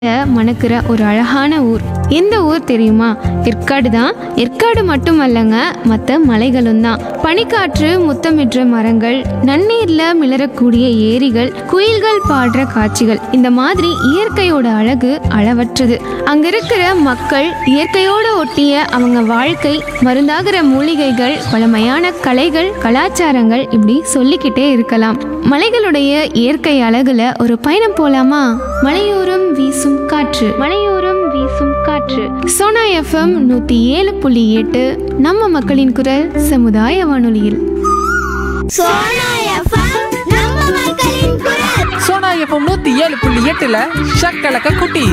மணக்கிற ஒரு அழகான ஊர் எந்த ஊர் தெரியுமா ஏற்காடு தான் ஏற்காடு மட்டுமல்லங்க மற்ற மலைகளும் தான் பனிக்காற்று முத்தமிடுற மரங்கள் நன்னீர்ல மிளறக்கூடிய ஏரிகள் குயில்கள் பாடுற காட்சிகள் இந்த மாதிரி இயற்கையோட அழகு அளவற்றது அங்க இருக்கிற மக்கள் இயற்கையோட ஒட்டிய அவங்க வாழ்க்கை மருந்தாகிற மூலிகைகள் பழமையான கலைகள் கலாச்சாரங்கள் இப்படி சொல்லிக்கிட்டே இருக்கலாம் மலைகளுடைய இயற்கை அழகுல ஒரு பயணம் போலாமா மலையோரம் வீசும் காற்று மலையோரம் வீசும் காற்று சோனா எஃப்எம் நூத்தி ஏழு புள்ளி எட்டு நம்ம மக்களின் குரல் சமுதாய வானொலியில் சோனா எஃப்எம் நம்ம மக்களின் குரல் சோனா எஃப்எம் நூத்தி ஏழு புள்ளி எட்டுல ஷக்கலக்க குட்டி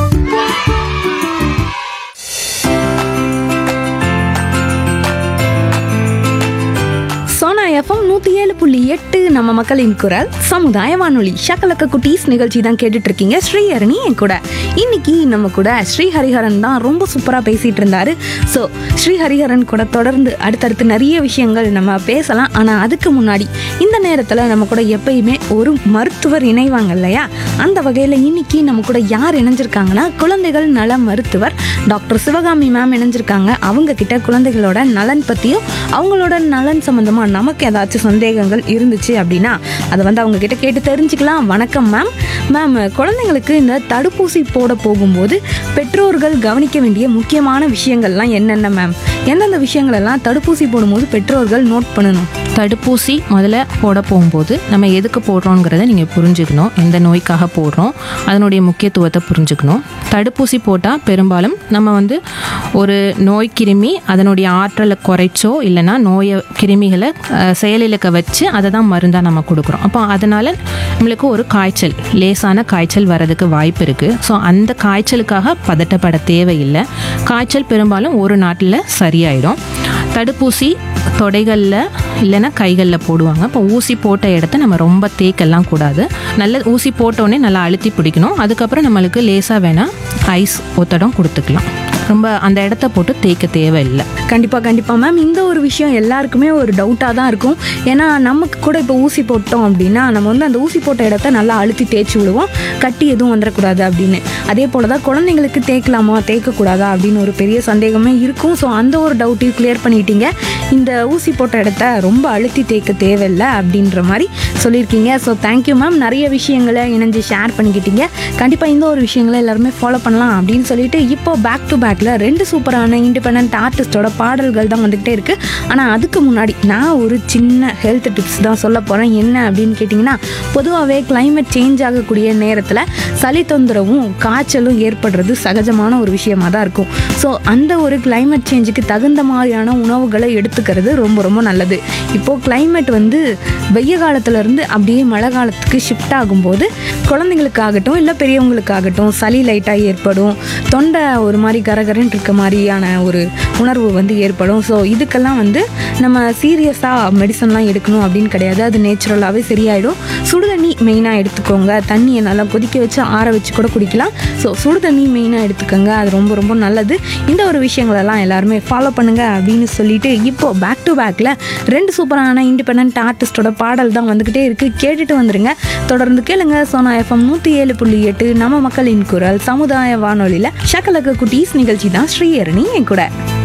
சோனா எஃப்எம் நூற்றி ஏழு புள்ளி எட்டு நம்ம மக்களின் குரல் சமுதாய வானொலி ஷக்கலக்க குட்டீஸ் நிகழ்ச்சி தான் கேட்டுட்டு இருக்கீங்க ஸ்ரீஹரணி என் கூட இன்னைக்கு நம்ம கூட ஸ்ரீ ஹரிஹரன் தான் ரொம்ப சூப்பராக பேசிட்டு இருந்தாரு ஸோ ஸ்ரீ ஹரிஹரன் கூட தொடர்ந்து அடுத்தடுத்து நிறைய விஷயங்கள் நம்ம பேசலாம் ஆனால் அதுக்கு முன்னாடி இந்த நேரத்தில் நம்ம கூட எப்பயுமே ஒரு மருத்துவர் இணைவாங்க இல்லையா அந்த வகையில் இன்னைக்கு நம்ம கூட யார் இணைஞ்சிருக்காங்கன்னா குழந்தைகள் நல மருத்துவர் டாக்டர் சிவகாமி மேம் இணைஞ்சிருக்காங்க அவங்க கிட்ட குழந்தைகளோட நலன் பற்றியும் அவங்களோட நலன் சம்மந்தமாக நமக்கு ஏதாச்சும் சந்தேகங்கள் இருந்துச்சு அப்படின்னா அதை வந்து அவங்க கிட்ட கேட்டு தெரிஞ்சுக்கலாம் வணக்கம் மேம் மேம் குழந்தைங்களுக்கு இந்த தடுப்பூசி போட போகும்போது பெற்றோர்கள் கவனிக்க வேண்டிய முக்கியமான விஷயங்கள்லாம் என்னென்ன மேம் எந்தெந்த விஷயங்கள் எல்லாம் தடுப்பூசி போடும்போது பெற்றோர்கள் நோட் பண்ணணும் தடுப்பூசி முதல்ல போட போகும்போது நம்ம எதுக்கு போடுறோங்கிறத நீங்கள் புரிஞ்சுக்கணும் எந்த நோய்க்காக போடுறோம் அதனுடைய முக்கியத்துவத்தை புரிஞ்சுக்கணும் தடுப்பூசி போட்டால் பெரும்பாலும் நம்ம வந்து ஒரு நோய் கிருமி அதனுடைய ஆற்றலை குறைச்சோ இல்லைன்னா நோயை கிருமிகளை அஹ், செயலிழக்க வச்சு அதை தான் மருந்தாக நம்ம கொடுக்குறோம் அப்போ அதனால் நம்மளுக்கு ஒரு காய்ச்சல் லேசான காய்ச்சல் வரதுக்கு வாய்ப்பு இருக்குது ஸோ அந்த காய்ச்சலுக்காக பதட்டப்பட தேவையில்லை காய்ச்சல் பெரும்பாலும் ஒரு நாட்டில் சரியாயிடும் தடுப்பூசி தொடைகளில் இல்லைன்னா கைகளில் போடுவாங்க இப்போ ஊசி போட்ட இடத்த நம்ம ரொம்ப தேக்கெல்லாம் கூடாது நல்ல ஊசி போட்டோடனே நல்லா அழுத்தி பிடிக்கணும் அதுக்கப்புறம் நம்மளுக்கு லேசாக வேணால் ஐஸ் ஒத்தடம் கொடுத்துக்கலாம் ரொம்ப அந்த இடத்த போட்டு தேய்க்க தேவையில்லை கண்டிப்பாக கண்டிப்பாக மேம் இந்த ஒரு விஷயம் எல்லாருக்குமே ஒரு டவுட்டாக தான் இருக்கும் ஏன்னா நமக்கு கூட இப்போ ஊசி போட்டோம் அப்படின்னா நம்ம வந்து அந்த ஊசி போட்ட இடத்த நல்லா அழுத்தி தேய்ச்சி விடுவோம் கட்டி எதுவும் வந்துடக்கூடாது அப்படின்னு அதே போல் தான் குழந்தைங்களுக்கு தேய்க்கலாமா தேய்க்கக்கூடாதா அப்படின்னு ஒரு பெரிய சந்தேகமே இருக்கும் ஸோ அந்த ஒரு டவுட்டையும் கிளியர் பண்ணிட்டீங்க இந்த ஊசி போட்ட இடத்த ரொம்ப அழுத்தி தேய்க்க தேவையில்லை அப்படின்ற மாதிரி சொல்லியிருக்கீங்க ஸோ தேங்க்யூ மேம் நிறைய விஷயங்களை இணைஞ்சு ஷேர் பண்ணிக்கிட்டீங்க கண்டிப்பாக இந்த ஒரு விஷயங்களை எல்லாருமே ஃபாலோ பண்ணலாம் அப்படின்னு சொல்லிட்டு இப்போ பேக் டு பேக்கில் ரெண்டு சூப்பரான இண்டிபெண்ட் ஆர்டிஸ்டோட பாடல்கள் தான் வந்துக்கிட்டே இருக்குது ஆனால் அதுக்கு முன்னாடி நான் ஒரு சின்ன ஹெல்த் டிப்ஸ் தான் சொல்ல போகிறேன் என்ன அப்படின்னு கேட்டிங்கன்னா பொதுவாகவே climate சேஞ்ச் ஆகக்கூடிய நேரத்தில் சளி தொந்தரவும் காய்ச்சலும் ஏற்படுறது சகஜமான ஒரு விஷயமா தான் இருக்கும் ஸோ அந்த ஒரு climate சேஞ்சுக்கு தகுந்த மாதிரியான உணவுகளை எடுத்துக்கிறது ரொம்ப ரொம்ப நல்லது இப்போது climate வந்து வெய்ய காலத்துலேருந்து அப்படியே மழை காலத்துக்கு ஷிஃப்ட் ஆகும்போது குழந்தைங்களுக்காகட்டும் இல்லை பெரியவங்களுக்காகட்டும் சளி லைட்டாக ஏற்படும் தொண்டை ஒரு மாதிரி கரகரன்னு இருக்க மாதிரியான ஒரு உணர்வு வந்து ஏற்படும் ஸோ இதுக்கெல்லாம் வந்து நம்ம சீரியஸாக மெடிசன்லாம் எடுக்கணும் அப்படின்னு கிடையாது அது நேச்சுரலாகவே சரியாயிடும் சுடு தண்ணி மெயினாக எடுத்துக்கோங்க தண்ணியை நல்லா கொதிக்க வச்சு ஆற வச்சு கூட குடிக்கலாம் ஸோ சுடு தண்ணி மெயினாக எடுத்துக்கோங்க அது ரொம்ப ரொம்ப நல்லது இந்த ஒரு விஷயங்களெல்லாம் எல்லாருமே ஃபாலோ பண்ணுங்க அப்படின்னு சொல்லிட்டு இப்போ பேக் டு பேக்கில் ரெண்டு சூப்பரான இண்டிபெண்ட் ஆர்டிஸ்டோட பாடல் தான் வந்துக்கிட்டே இருக்குது கேட்டுட்டு வந்துருங்க தொடர்ந்து கேளுங்க சோனா எஃப்எம் நூற்றி ஏழு புள்ளி எட்டு நம்ம மக்களின் குரல் சமுதாய வானொலியில் ஷக்கலக்க குட்டீஸ் நிகழ்ச்சி தான் ஸ்ரீஹரணி என் கூட